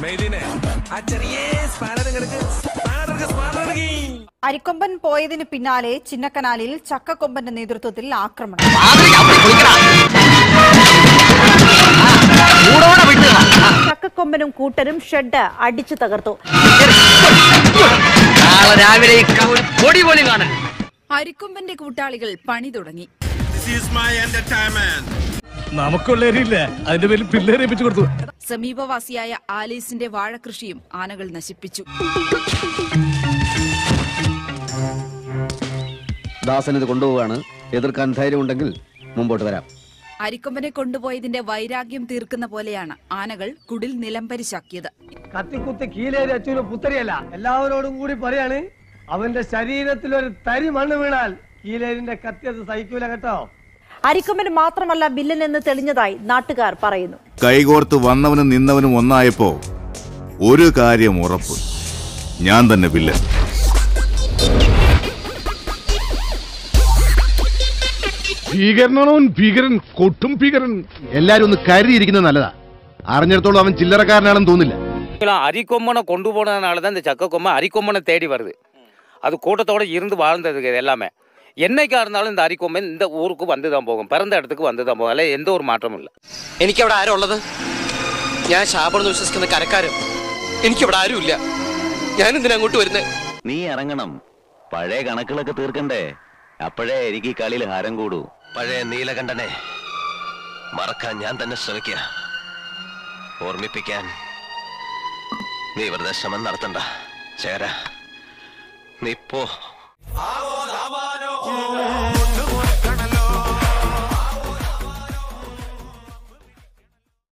മെയ്ദിനെ ആ ചെറിയ സ്പാനർ കിടക്ക് സ്പാനർ സ്പാനർ അരിക്കൊമ്പൻ പോയതിന് പിന്നാലെ ചിന്നക്കനാലിൽ ചക്കക്കൊമ്പന്റെ നേതൃത്വത്തിൽ ആക്രമണം ചക്കക്കൊമ്പനും കൂട്ടരും ഷെഡ് അടിച്ചു തകർത്തു നാളെ രാവിലെ ഈ ക- ഒരു പൊടി പോലും കാണാൻ അരിക്കൊമ്പന്റെ കൂട്ടാളികൾ പണി തുടങ്ങി നമുക്കുള്ളവരില്ല അതിന്റെ പേരിൽ പിള്ളേരെ ഏൽപ്പിച്ചു കൊടുത്തു സമീപവാസിയായ ആലീസിന്റെ വാഴകൃഷിയും ആനകൾ നശിപ്പിച്ചു ദാസൻ ഇത് കൊണ്ടുപോവാണ് എതിർക്കാൻ ധൈര്യമുണ്ടെങ്കിൽ മുമ്പോട്ട് വരാം അരിക്കൊമ്പനെ കൊണ്ടുപോയതിന്റെ വൈരാഗ്യം തീർക്കുന്ന പോലെയാണ് ആനകൾ കുടിൽ നിലംപരിശാക്കിയത് കത്തിക്കുത്തി കീലേരി അച്ഛന് പുത്തരിയല്ല എല്ലാവരോടും കൂടി പറയാണ് അവന്റെ ശരീരത്തിൽ ഒരു തരി മണ്ണ് വീണാൽ കീലേരിന്റെ കത്തി അത് സഹിക്കൂല കേട്ടോ അരിക്കൊമ്പന് മാത്രമല്ല വില്ലൻ എന്ന് തെളിഞ്ഞതായി നാട്ടുകാർ പറയുന്നു കൈകോർത്ത് വന്നവനും നിന്നവനും ഒന്നായപ്പോ ഒരു കാര്യം ഉറപ്പ് ഞാൻ തന്നെ വില്ലൻ ഭീകരനാണോ ഭീകരൻ കൊട്ടും ഭീകരൻ എല്ലാരും ഒന്ന് കരുതിയിരിക്കുന്നത് നല്ലതാ അറിഞ്ഞിടത്തോളം അവൻ ചില്ലറക്കാരനാണെന്ന് തോന്നില്ല அரிக்கொம்பனை கொண்டு போனதுனால தான் இந்த சக்கக்கொம்பன் அரிக்கொம்பனை தேடி வருது அது கூட்டத்தோட இருந்து வாழ்ந்தது இது எல்லாமே என்னைக்கா இருந்தாலும் இந்த அரிக்கொம்பன் இந்த ஊருக்கு வந்து தான் போகும் பிறந்த இடத்துக்கு வந்து தான் போகும் அதில் எந்த ஒரு மாற்றமும் இல்லை എനിക്കവിടെ ആരാ ഉള്ളത് ഞാൻ ശാപമെന്ന് വിശ്വസിക്കുന്ന കരക്കാരൻ എനിക്കവിടെ ആരുമില്ല ഞാൻ എന്തിനാ അങ്ങോട്ട് വരുന്നേ നീ ഇറങ്ങണം പഴയ കണക്കുകളൊക്കെ തീർക്കണ്ടേ അപ്പോഴേ എനിക്ക് ഈ കളിയിൽ ഹാരം കൂടൂ പഴയ നീലകണ്ഠനെ മറക്കാൻ ഞാൻ തന്നെ ശ്രമിക്കുക ഓർമ്മിപ്പിക്കാൻ നീ വെറുതെ ശ്രമം നടത്തണ്ട ചേര നീ പോ